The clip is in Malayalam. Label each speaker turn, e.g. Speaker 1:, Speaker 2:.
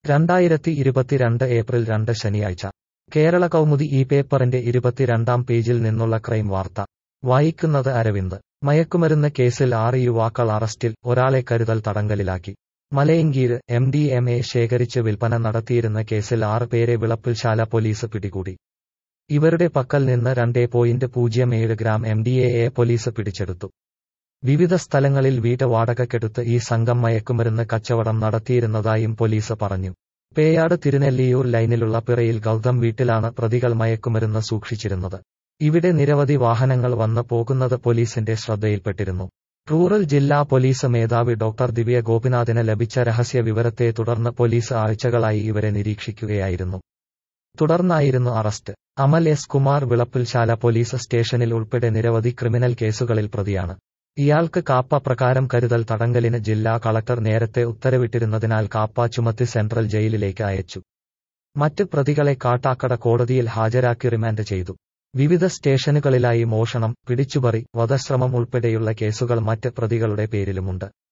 Speaker 1: രണ്ടായിരത്തി ഇരുപത്തിരണ്ട് ഏപ്രിൽ രണ്ട് ശനിയാഴ്ച കേരള കൗമുദി ഈ പേപ്പറിന്റെ ഇരുപത്തിരണ്ടാം പേജിൽ നിന്നുള്ള ക്രൈം വാർത്ത വായിക്കുന്നത് അരവിന്ദ് മയക്കുമരുന്ന് കേസിൽ ആറ് യുവാക്കൾ അറസ്റ്റിൽ ഒരാളെ കരുതൽ തടങ്കലിലാക്കി Malayinkeezhu M D M A ശേഖരിച്ച് വിൽപ്പന നടത്തിയിരുന്ന കേസിൽ ആറ് പേരെ വിളപ്പിൽശാല പോലീസ് പിടികൂടി ഇവരുടെ പക്കൽ നിന്ന് രണ്ടേ പോയിന്റ് പൂജ്യം ഏഴ് gram M D A police പിടിച്ചെടുത്തു വിവിധ സ്ഥലങ്ങളിൽ വീട് വാടകയ്ക്കെടുത്ത് ഈ സംഘം മയക്കുമരുന്ന് കച്ചവടം നടത്തിയിരുന്നതായും പോലീസ് പറഞ്ഞു പേയാട് തിരുനെല്ലിയൂർ ലൈനിലുള്ള പിറയിൽ ഗൗതം വീട്ടിലാണ് പ്രതികൾ മയക്കുമരുന്ന് സൂക്ഷിച്ചിരുന്നത് ഇവിടെ നിരവധി വാഹനങ്ങൾ വന്ന് പോകുന്നത് പോലീസിന്റെ ശ്രദ്ധയിൽപ്പെട്ടിരുന്നു റൂറൽ ജില്ലാ പോലീസ് മേധാവി ഡോക്ടർ ദിവ്യ ഗോപിനാഥിന് ലഭിച്ച രഹസ്യ വിവരത്തെ തുടർന്ന് പോലീസ് ആഴ്ചകളായി ഇവരെ നിരീക്ഷിക്കുകയായിരുന്നു തുടർന്നായിരുന്നു arrest Amal S Kumar Vilappilsala police സ്റ്റേഷനിൽ ഉൾപ്പെടെ നിരവധി ക്രിമിനൽ കേസുകളിൽ പ്രതിയാണ് ഇയാൾക്ക് കാപ്പ പ്രകാരം കരുതൽ തടങ്കലിന് ജില്ലാ കളക്ടർ നേരത്തെ ഉത്തരവിട്ടിരുന്നതിനാൽ കാപ്പ ചുമത്തി സെൻട്രൽ ജയിലിലേക്ക് അയച്ചു മറ്റ് പ്രതികളെ കാട്ടാക്കട കോടതിയിൽ ഹാജരാക്കി റിമാൻഡ് ചെയ്തു വിവിധ സ്റ്റേഷനുകളിലായി മോഷണം പിടിച്ചുപറി വധശ്രമം ഉൾപ്പെടെയുള്ള കേസുകൾ മറ്റ് പ്രതികളുടെ പേരിലുമുണ്ട്